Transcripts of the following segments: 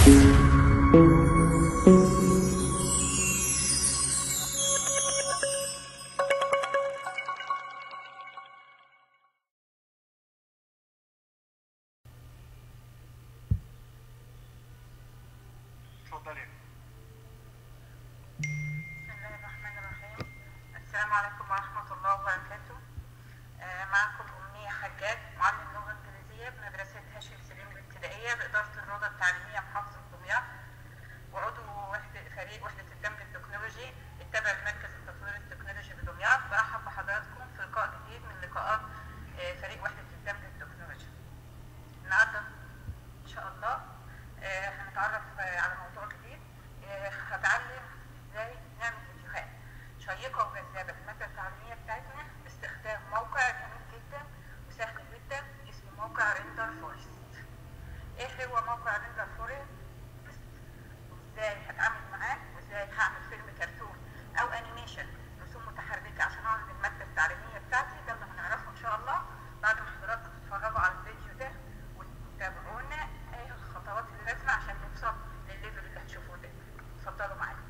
اتفضلي بسم الله الرحمن الرحيم السلام عليكم ورحمة الله وبركاته آه، معكم أمنية حجاج معلم لغة إنجليزية بمدرسة هاشم سليم الابتدائية بإدارة الروضة التعليمية محافظة دمياط وعضو وحدة فريق وحدة الدمج التكنولوجي التابع لمركز التطوير التكنولوجي بدمياط برحب بحضراتكم في لقاء جديد من لقاءات آه، فريق وحدة الدمج التكنولوجي النهارده ان شاء الله آه، هنتعرف آه، على موضوع جديد آه، هتعلم ازاي نعمل فيديوهات شيقه وجذابه في الماده التعليميه بتاعتنا باستخدام موقع جميل جدا وسهل جدا اسمه موقع ريندر فورست ايه هو موقع ريندر فورست وازاي هتعامل معاه وازاي هعمل فيلم كرتون او انيميشن رسوم متحركه عشان اعرض الماده التعليميه بتاعتي ده اللي هنعرفه ان شاء الله بعد ما حضراتكم تتفرجوا على الفيديو ده وتتابعونا ايه الخطوات اللي لازمه عشان نوصل للليفل اللي هتشوفوه ده اتفضلوا معايا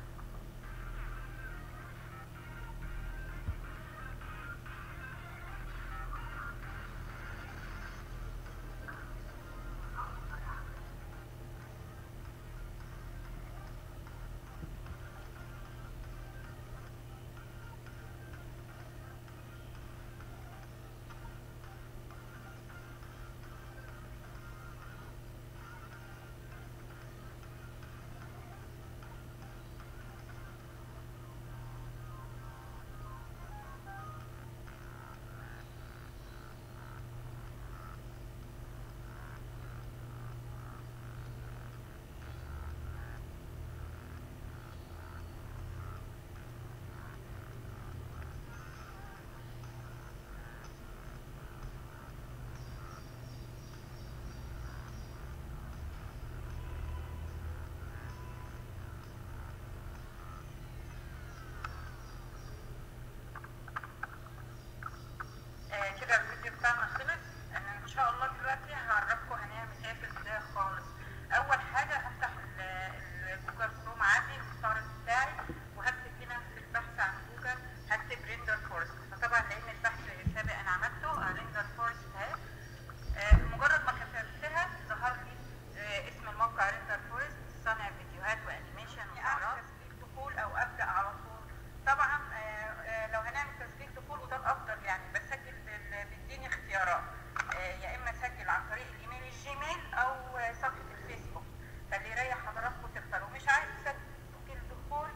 آه، كده الفيديو بتاعنا خلص انا ان شاء الله دلوقتي هعرفكم هنعمل ايه في البدايه خالص اول حاجه هفتح ال- الجوجل كروم عادي المستعرض بتاعي وهكتب هنا في البحث عن جوجل هكتب ريندر فورست فطبعا لان البحث السابق انا عملته ريندر فورست اهي آه، مجرد ما كتبتها ظهر لي آه، اسم الموقع ريندر فورست صانع فيديوهات وانيميشن ومهارات تسجيل دخول او ابدا على طول طبعا آه، آه، لو هنعمل تسجيل دخول وده الافضل يعني بسجل بال- بيديني اختيارات آه، يا اما اسجل عن طريق الايميل الجيميل او آه، صفحه الفيسبوك فاللي يريح حضراتكم تختاروا مش عايز تسجل دخول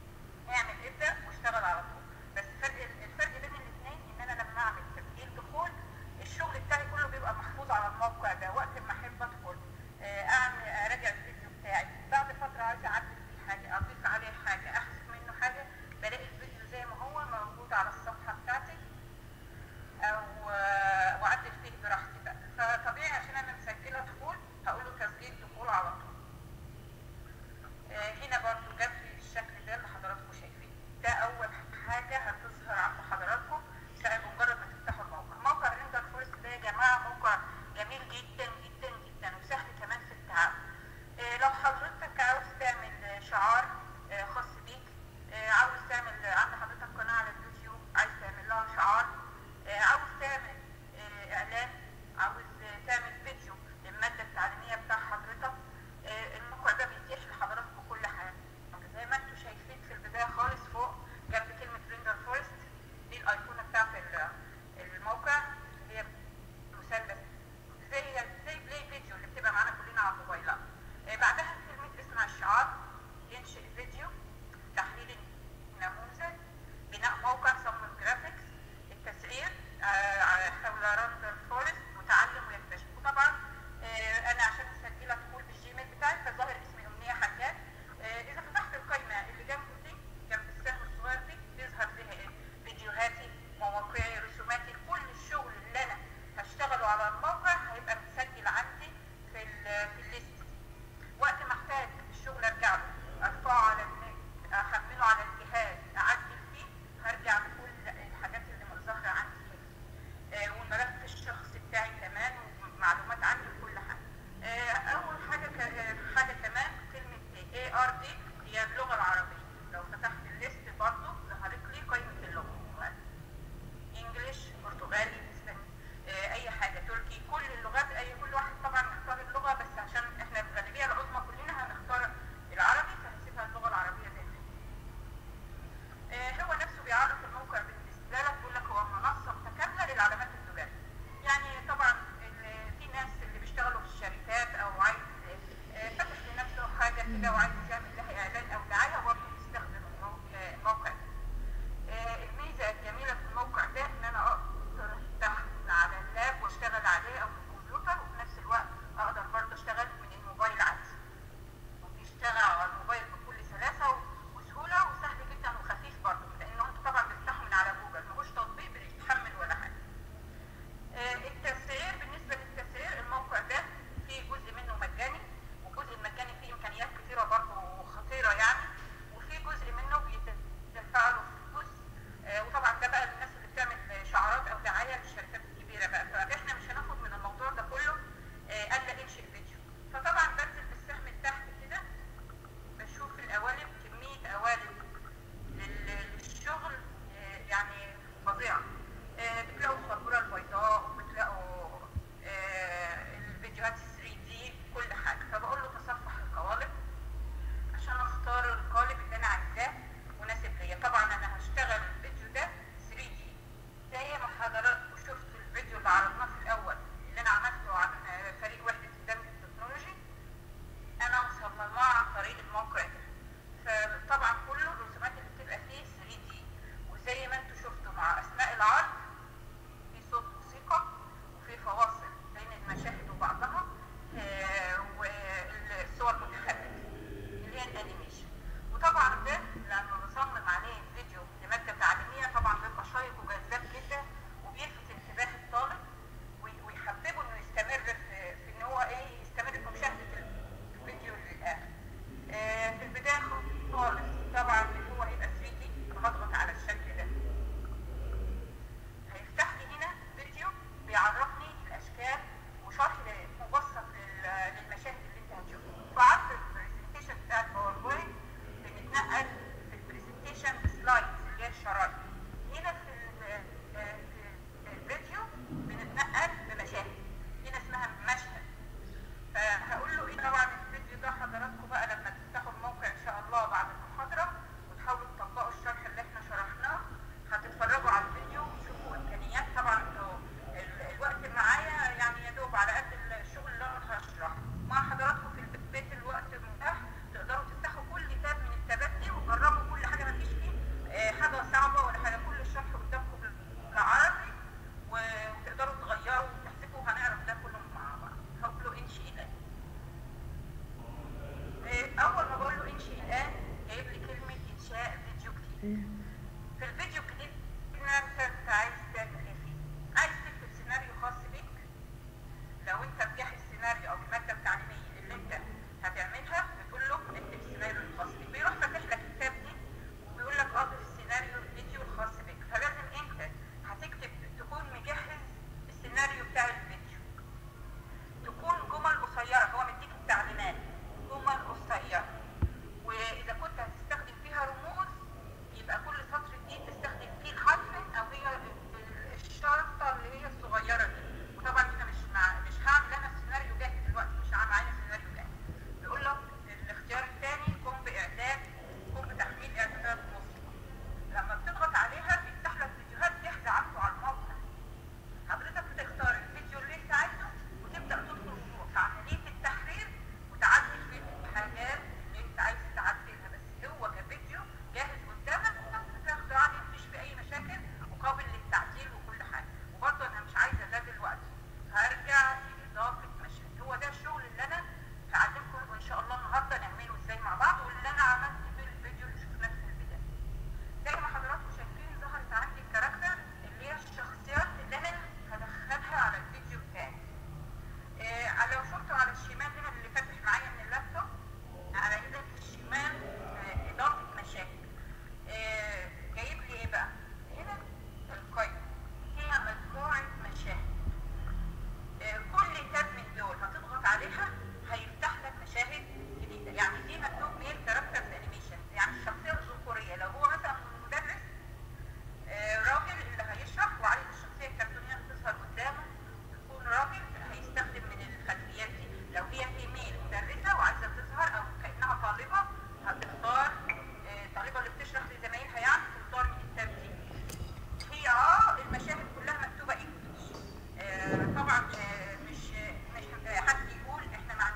اعمل ابدا واشتغل على طول بس فرق الفرق بين الاثنين ان انا لما اعمل تسجيل دخول الشغل بتاعي كله بيبقى محفوظ على الموقع ده وقت ما احب ادخل آه، اعمل اراجع الفيديو بتاعي بعد فتره عايزه اعدل فيه حاجه اضيف عليه حاجه احذف منه حاجه بلاقي الفيديو زي ما هو موجود على الصفحه بتاعتي او آه، واعدل فيه براحتي بقى فطبيعي عشان انا مسجله دخول هقول له تسجيل دخول على طول آه، هنا برضو جاب لي الشكل ده اللي حضراتكم شايفينه ده اول حاجه هتظهر عند حضراتكم ساعة مجرد ما تفتحوا الموقع موقع ريندر فورست ده يا جماعه موقع جميل جدا جدا جدا وسهل كمان في التعامل آه، عليها هيفتح لك مشاهد جديده يعني دي مكتوب ميل كاركترز انيميشن يعني الشخصيه الذكوريه لو هو مثلا مدرس آه، راجل اللي هيشرح وعايز الشخصيه الكرتونيه اللي تظهر قدامه تكون راجل هيستخدم من الخلفيات دي لو هي فيميل مدرسه وعايزه تظهر او كانها طالبه هتختار آه، الطالبه اللي بتشرح لزمايلها يعني تختار من الترتيب هي اه المشاهد كلها مكتوبه انجلش آه، طبعا آه، مش مش آه، حد يقول احنا ما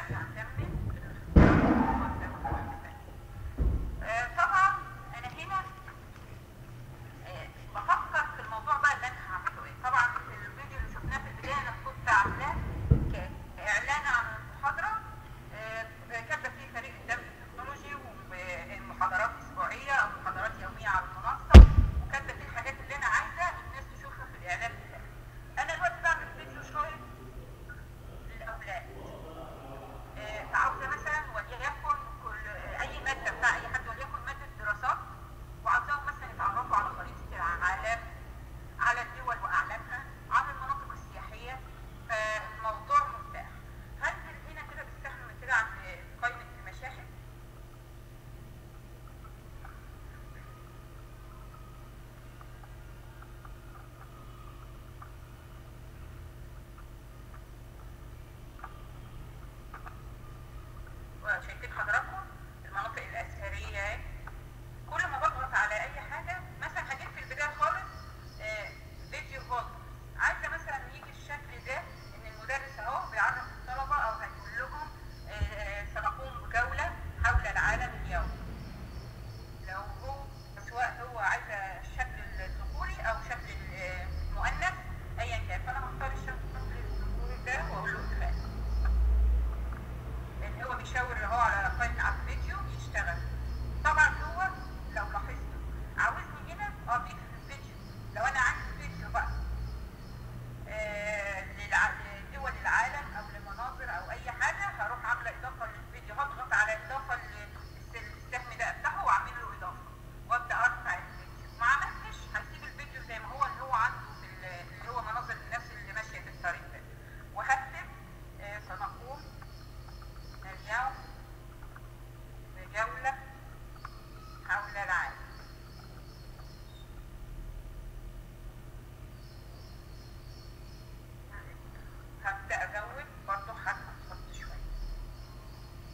هكمل وأبدأ بواحدة تانية. آه، طبعا انا هنا آه، بفكر في الموضوع بقى اللي انا هعمله ايه طبعا الفيديو اللي شفناه في البدايه انا كنت عاملاه كاعلان عن المحاضره آه، كاتبه فيه فريق الدمج التكنولوجي ومحاضرات اسبوعيه او محاضرات يوميه على المنصه وكاتبه فيه الحاجات اللي انا عايزه الناس تشوفها في الاعلان بتاعي انا دلوقتي بعمل فيديو شويه للاولاد آه، عاوزه مثلا وليكن كل آه، اي ماده بتاع اي حد وليكن ماده دراسات وعاوزاهم مثلا يتعرفوا على خريطه العالم على الدول واعلامها على المناطق السياحيه فالموضوع مفتاح هنزل هنا كده بالسهم كده عند قائمه المشاهد وشايفين حضراتكم المناطق الاثريه اهي كل ما بضغط على اي حاجه مثلا هجيب في البدايه خالص آه، فيديو فولت عايزه مثلا يجي الشكل ده ان المدرس اهو بيعرف الطلبه او هيقول لهم آه، سنقوم بجوله حول العالم اليوم لو هو سواء هو عايزه الشكل الذكوري او شكل المؤنث ايا كان فانا هختار الشكل الذكوري ده واقول له اتفاق لان هو بيشاور اهو على قائمه على الفيديو يشتغل طبعا هو لو لاحظتوا عاوزني هنا اضيف الفيديو لو انا عندي فيديو بقى آه، للع- لدول العالم او لمناظر او اي حاجه هروح عامله اضافه للفيديو هضغط على اضافه للسهم ده افتحه واعمل له اضافه وابدا ارفع الفيديو ما عملتش هسيب الفيديو زي ما هو اللي هو عنده في ال- اللي هو مناظر الناس اللي ماشيه في الطريق ده وهكتب آه، سنقوم اليوم بجولة حول العالم هبدأ أزود برضه هحط شوية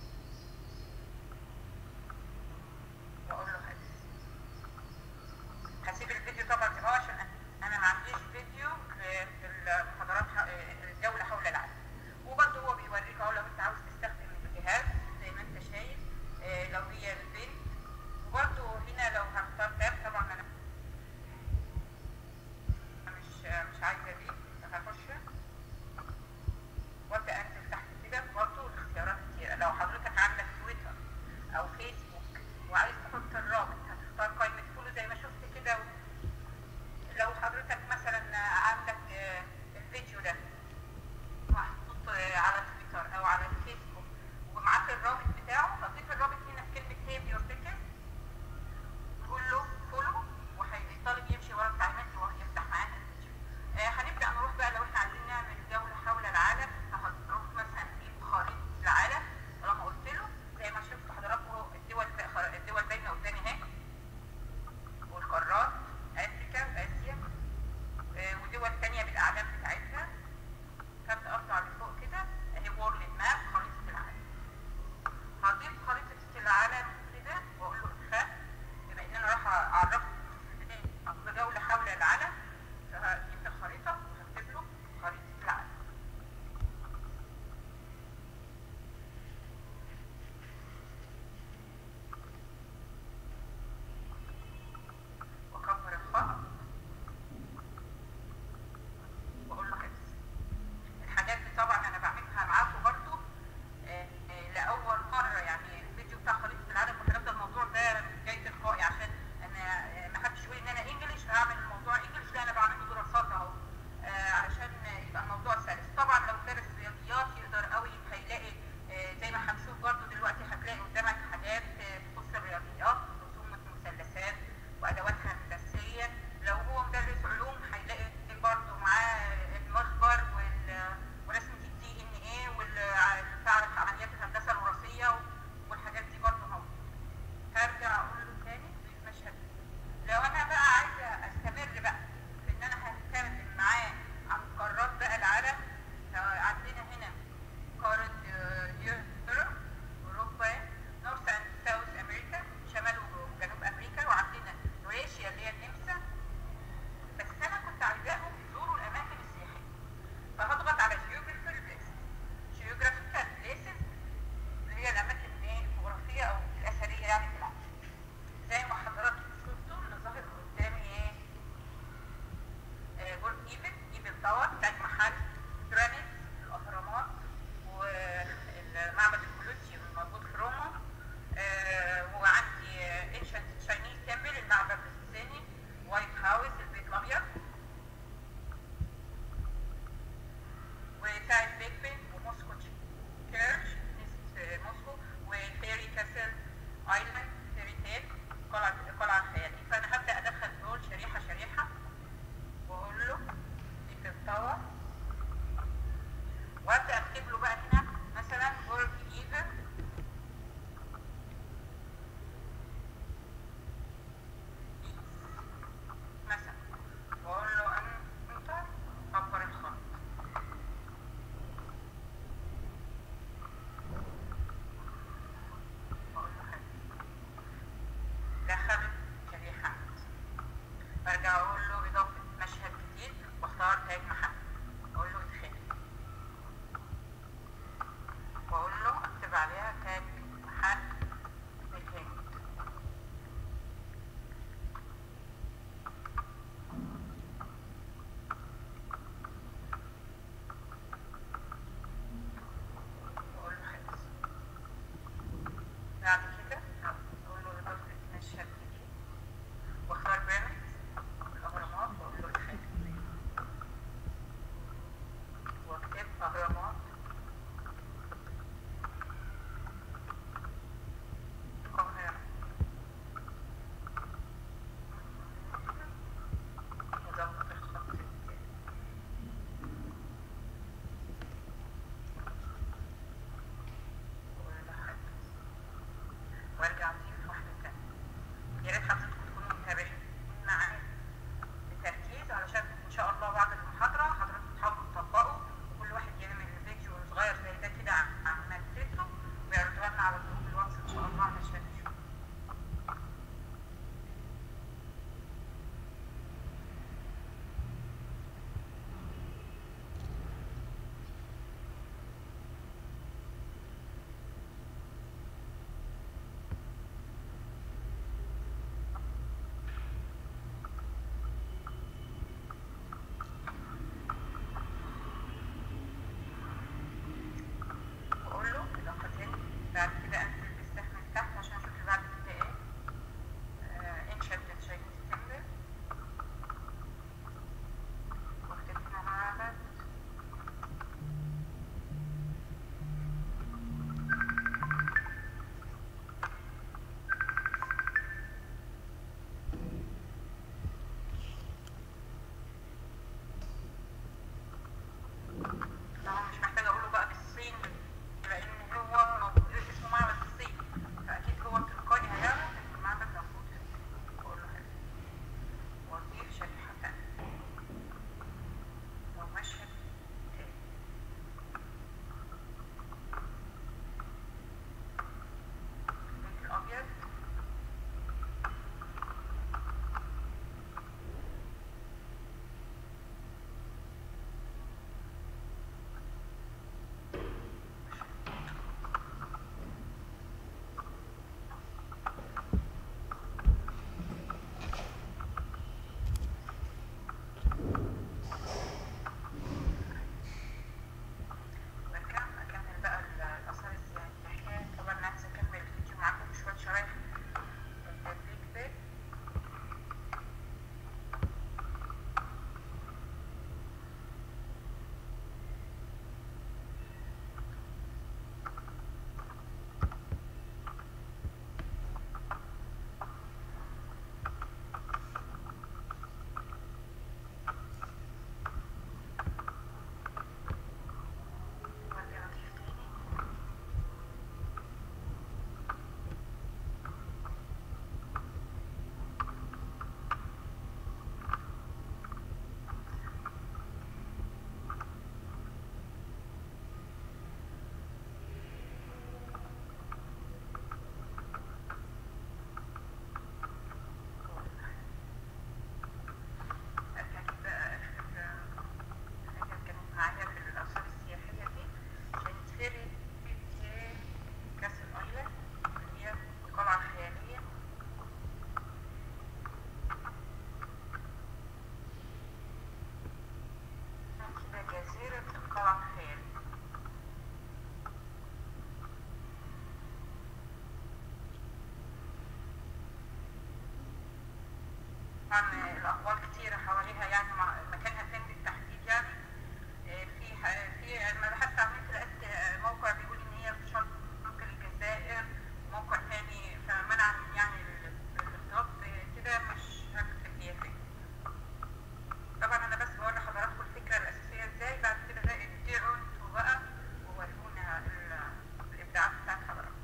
طبعا آه، الاقوال كتيره حواليها يعني مع- مكانها فين بالتحديد يعني آه، في ح- في لما بحثت عن النت لقيت آه، موقع بيقول ان هي في شرق الجزائر موقع تاني فمنع يعني ال- الاختلاط آه، كده مش هكتب هي فين طبعا انا بس بقول لحضراتكم الفكره الاساسيه ازاي بعد كده بقى ابدعوا انتوا بقى وورونا ال- الابداعات بتاعت حضراتكم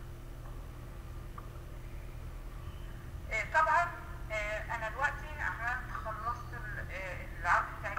آه، طبعا آه، انا دلوقتي عملت خلصت ال- آه، العرض بتاع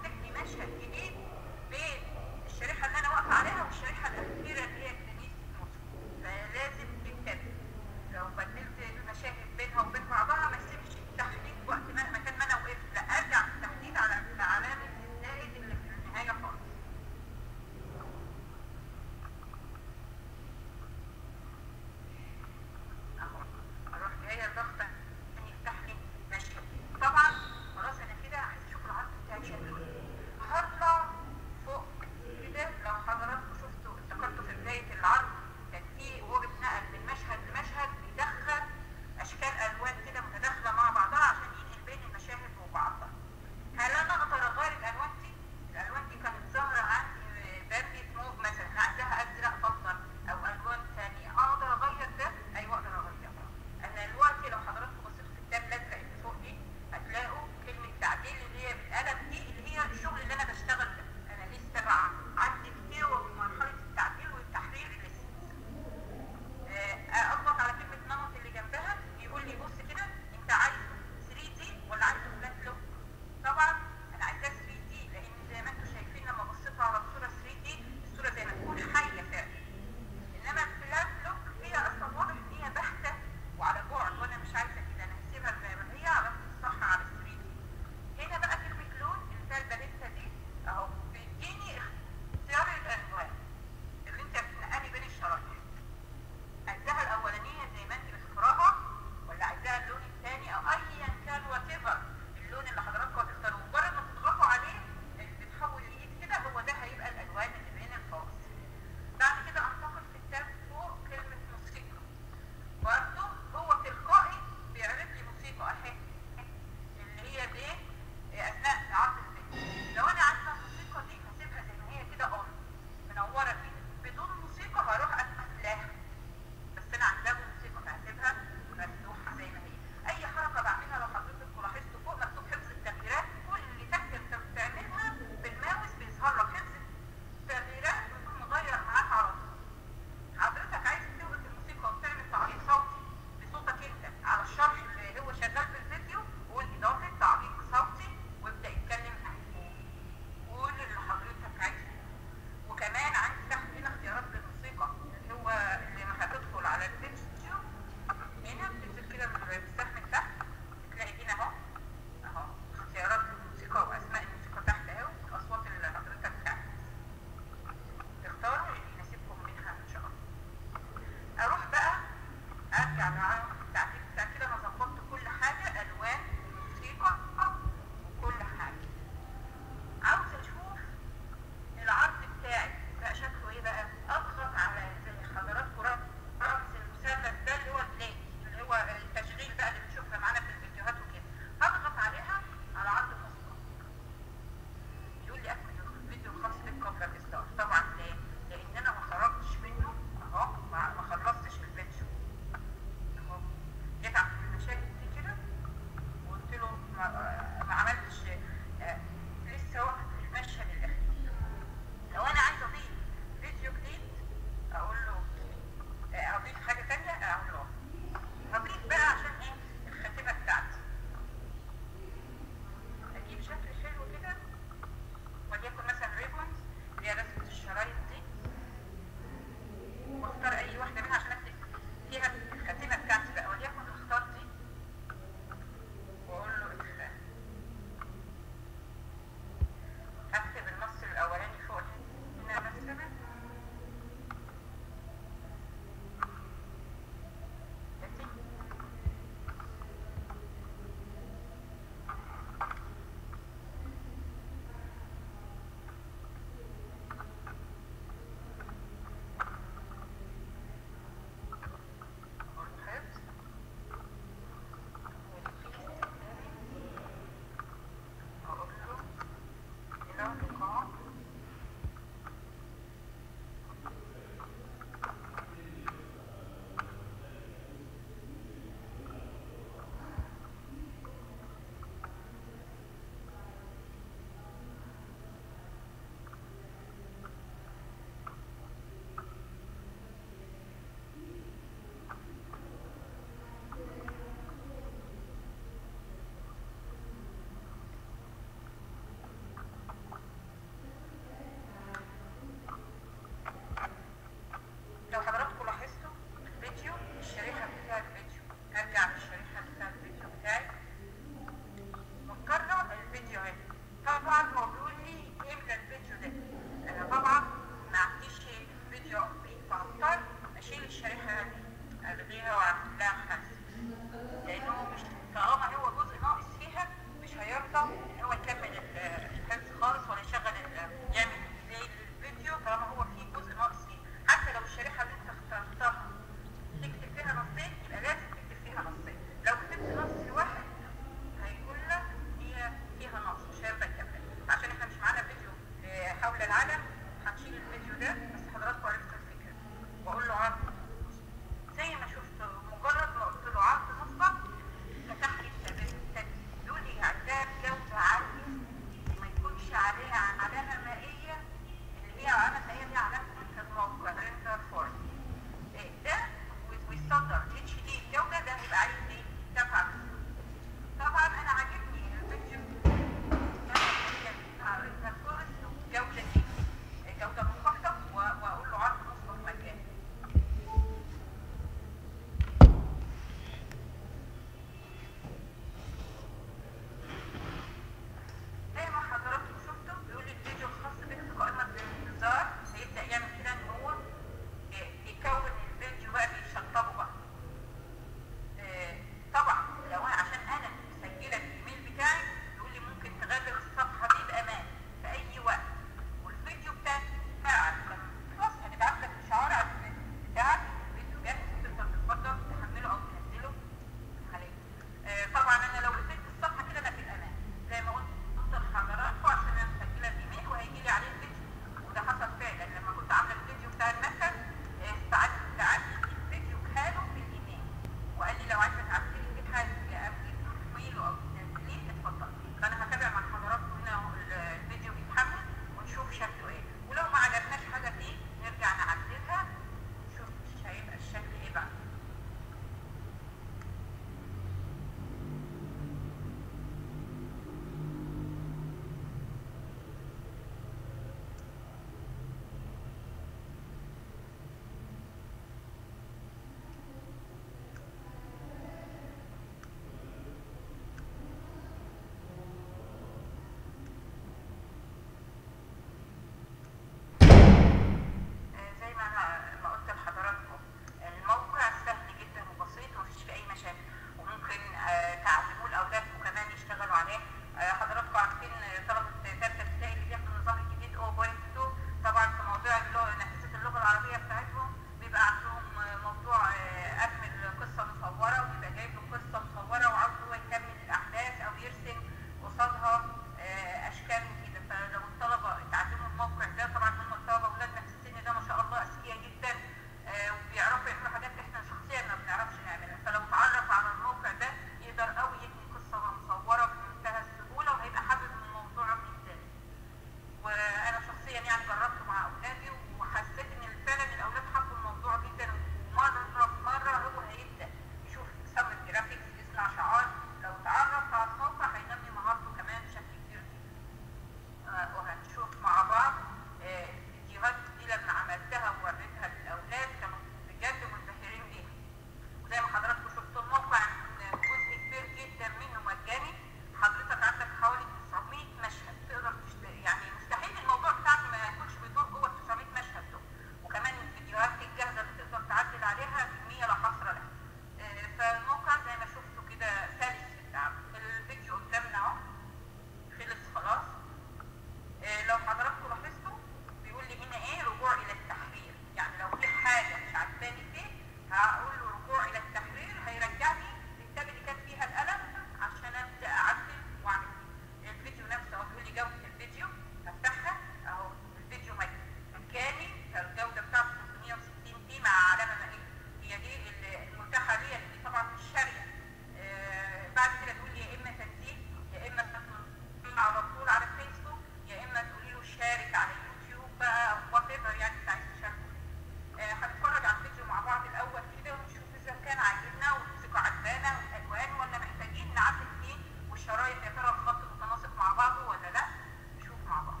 العربيه بتاعتهم بيبقى عندهم آه، موضوع آه، اكمل قصه مصوره وبيبقى جايب له قصه مصوره وعاوز هو يكمل الاحداث او يرسم قصادها آه، اشكال وكده فلو الطلبه اتعلموا الموقع ده طبعا هم الطلبه اولادنا في السن ده ما شاء الله اذكياء جدا آه، وبيعرفوا يعملوا حاجات احنا شخصيا ما بنعرفش نعملها فلو اتعرف على الموقع ده يقدر قوي يبني قصه مصوره بمنتهى السهوله وهيبقى حابب الموضوع جدا وانا شخصيا يعني جربته مع اولادي وحسيت ان فعلا الاولاد حبوا الموضوع جدا ومره مره هو هيبدا يشوف سم الجرافيكس يصنع شعار لو اتعرف على الموقع هينمي مهارته كمان بشكل كبير جدا آه، وهنشوف مع بعض آه، الفيديوهات دي لما عملتها ووريتها للاولاد كانوا بجد منبهرين بيها وزي ما حضراتكم شفتوا الموقع إن جزء كبير جدا منه مجاني حضرتك عندك حوالي 900 مشهد تقدر تشتري يعني مستحيل الموضوع بتاعك ما يكونش بيدور جوه ال 900 مشهد دول وكمان الفيديوهات الجاهزه اللي تقدر تعدل عليها كميه لا حصر لها آه، فالموقع زي ما شفتوا كده سلس في التعامل الفيديو قدامنا اهو خلص خلاص آه، لو حضراتكم لاحظتوا بيقول لي هنا ايه رجوع الى التحرير يعني لو في حاجه مش عجباني فيه هقول له رجوع الى التحرير هيرجعني للكتاب اللي كان فيها القلم عشان ابدا اعدل واعمل فيه الفيديو نفسه اهو بيقول لي جوده الفيديو هفتحها اهو الفيديو مجاني فالجوده بتاعته 360 بي مع علامه مائيه هي دي ال- المتاحه ليا اللي طبعا مش شاريه آه، بعد كده تقول لي يا اما تنزيل يا اما تنزيل على طول على فيسبوك يا اما تقولي له شارك على يوتيوب بقى او وات ايفر يعني انت عايز تشاركه آه، هنتفرج على الفيديو مع بعض الاول كده ونشوف اذا كان عاجبنا والموسيقى عجبانا والالوان ولا محتاجين نعدل فيه والشرايط يا ترى الخط متناسق مع بعضه ولا لا نشوف مع بعض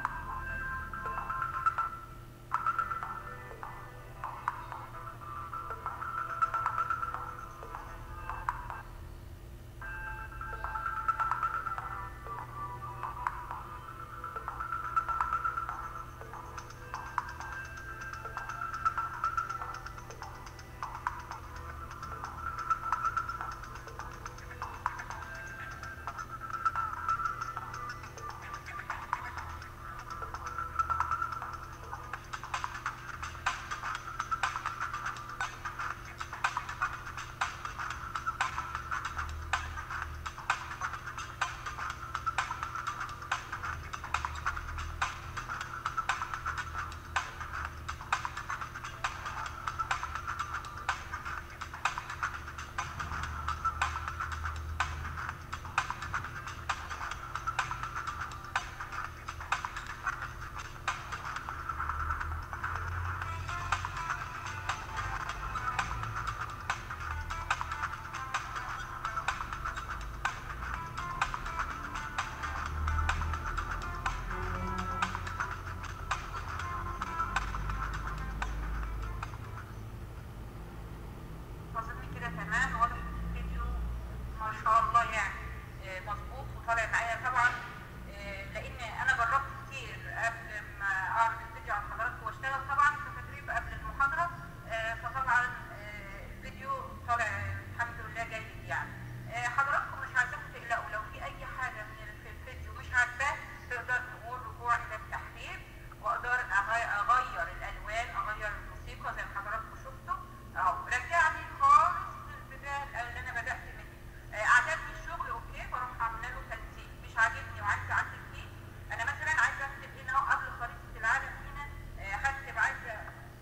اظن كده تمام واضح ان الفيديو ما شاء الله يعني آه، مظبوط وطالع معايا طبعا آه، لان انا جربت كتير قبل ما اعرض الفيديو على حضراتكم واشتغل طبعا في تدريب قبل المحاضره آه، فطبعا آه، الفيديو طالع الحمد لله جيد يعني آه، حضراتكم مش عايزاكم تقلقوا لو في اي حاجه من ال- في الفيديو مش عاجباك تقدر تقول رجوع الى التحرير واقدر أغي- اغير الالوان اغير الموسيقى زي ما حضراتكم شفتوا اهو رجعني خالص للبدايه اللي انا بدات منه آه، عجبني الشغل اوكي بروح عامله له تنسيق مش عاجبني وعايزه اعدل فيه انا مثلا عايزه اكتب هنا اهو قبل خريطه العالم هنا آه، هكتب عايزه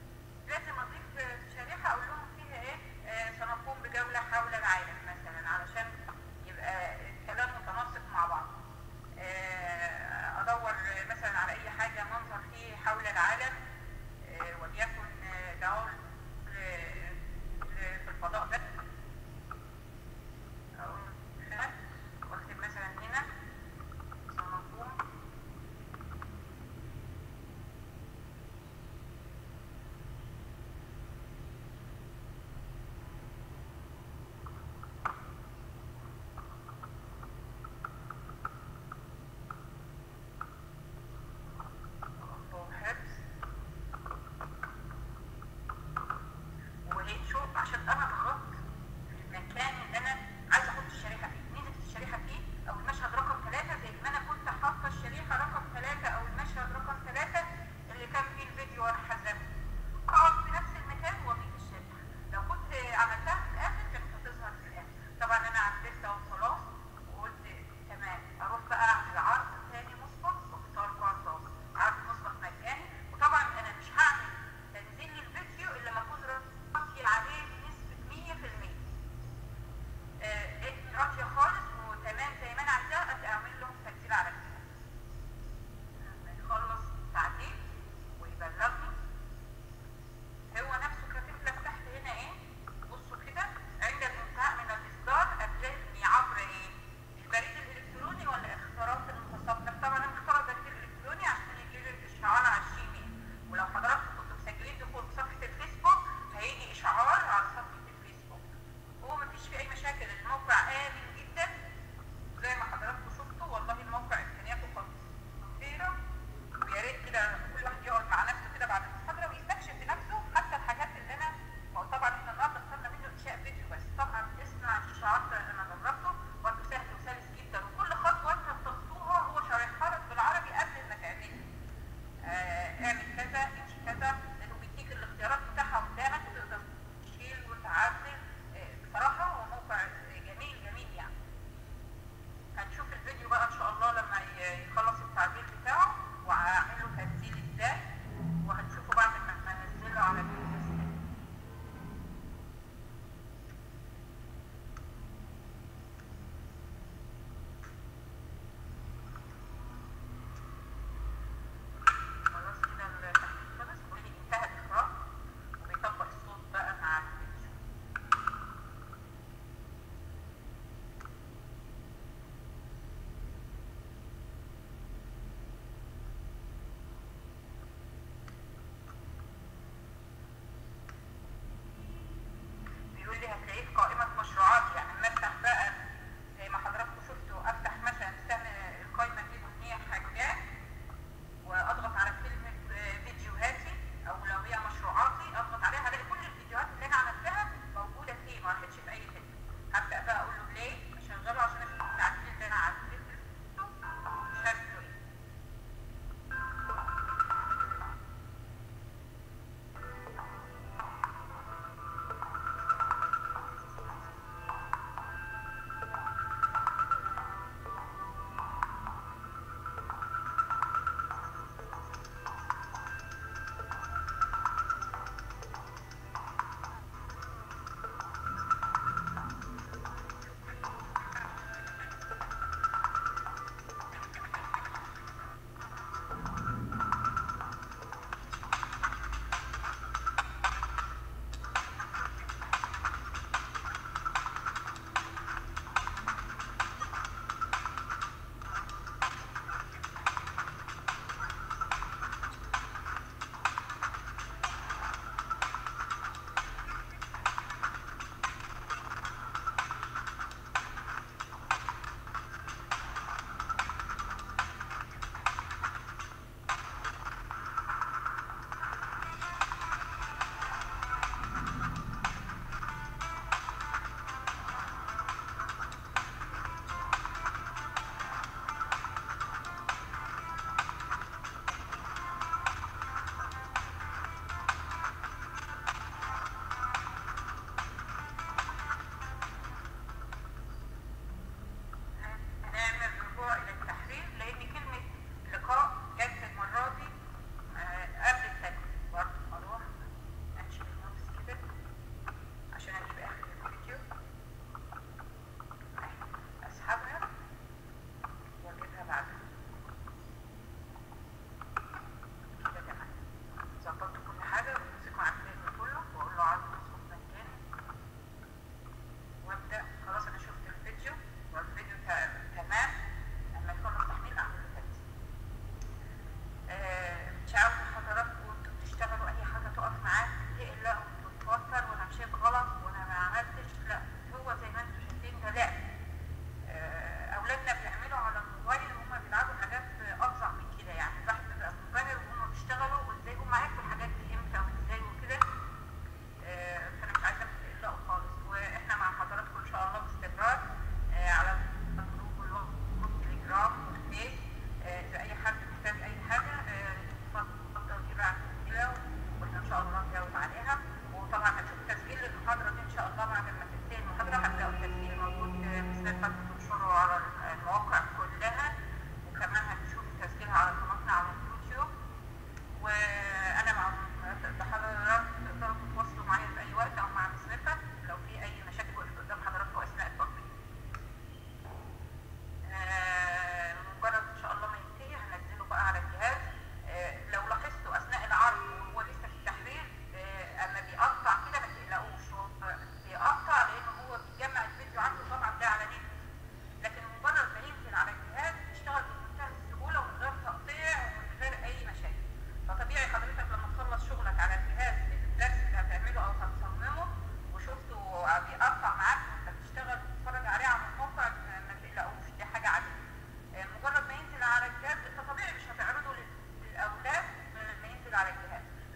لازم اضيف شريحه اقول لهم فيها ايه آه، سنقوم بجوله حول العالم مثلا علشان يبقى الكلام متناسق مع بعض آه، ادور مثلا على اي حاجه منظر فيه حول العالم آه، وليكن آه، دور ل- ل- في الفضاء ده أقول هنا واكتب مثلا هنا سنقوم حفظ وهي شوف عشان انا ضغطت في المكان اللي انا عايزه احط الشريحه فيه نزلت الشريحه فيه او المشهد رقم ثلاثه زي ما انا كنت حاطه الشريحه رقم ثلاثه او المشهد رقم ثلاثه اللي كان فيه الفيديو وانا حذفته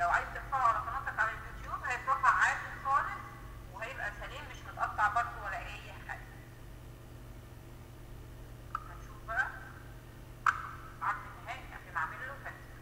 لو عايز ترفعه على قناتك على اليوتيوب هيترفع عادي خالص وهيبقى سليم مش متقطع برضه ولا اي حاجه هنشوف بقى عرض النهائي قبل ما اعمل له تنسيق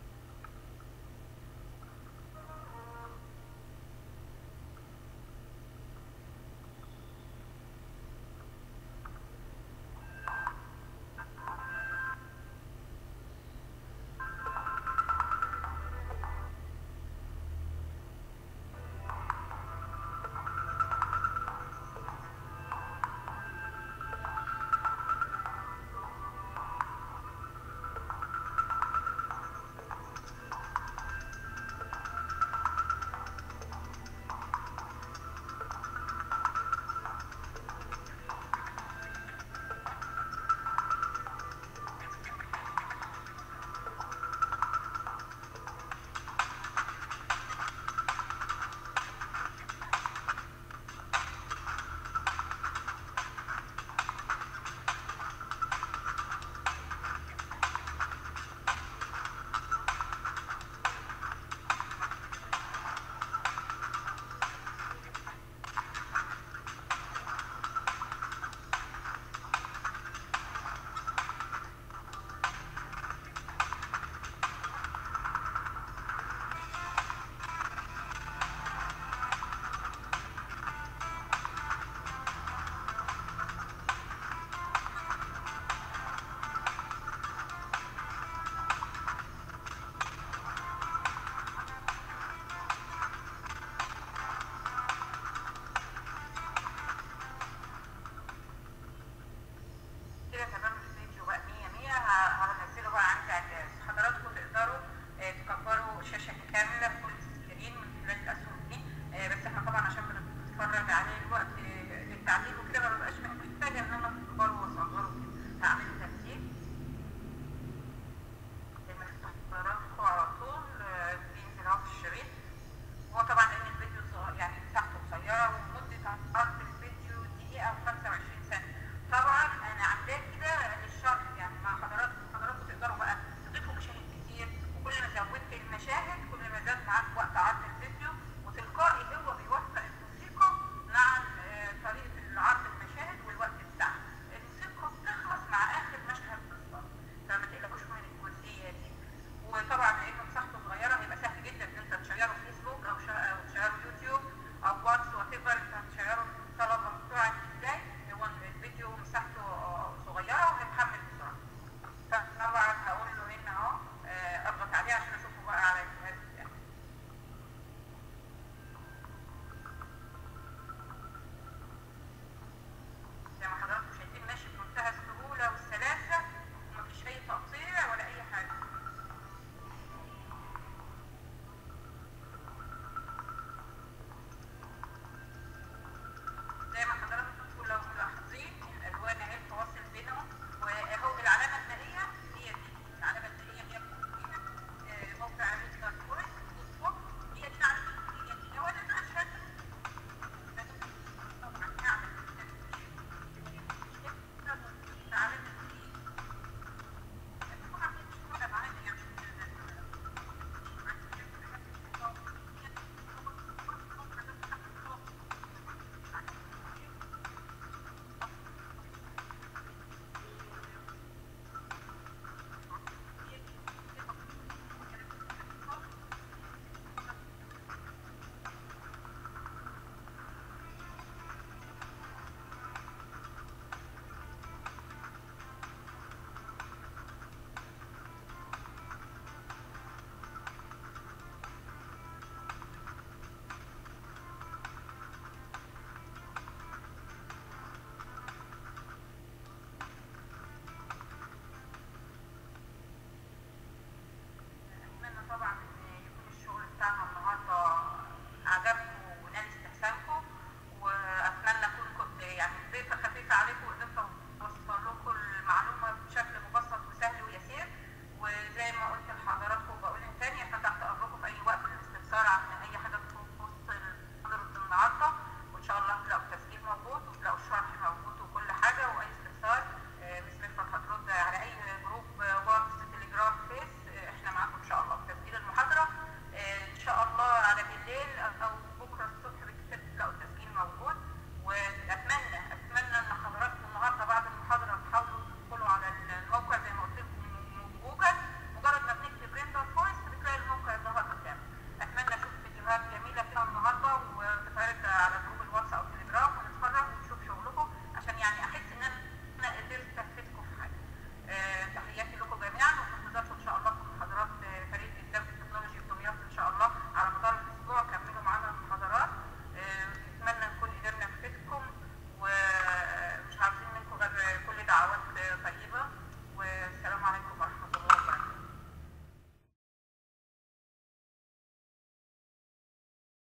كده تمام الفيديو بقى 100 100 ه- هنزله بقى عندي على الجهاز حضراتكم تقدروا آه، تكبروا الشاشه كامله فول سكرين من خلال الاسهم دي آه، بس احنا طبعا عشان بنتفرج عليه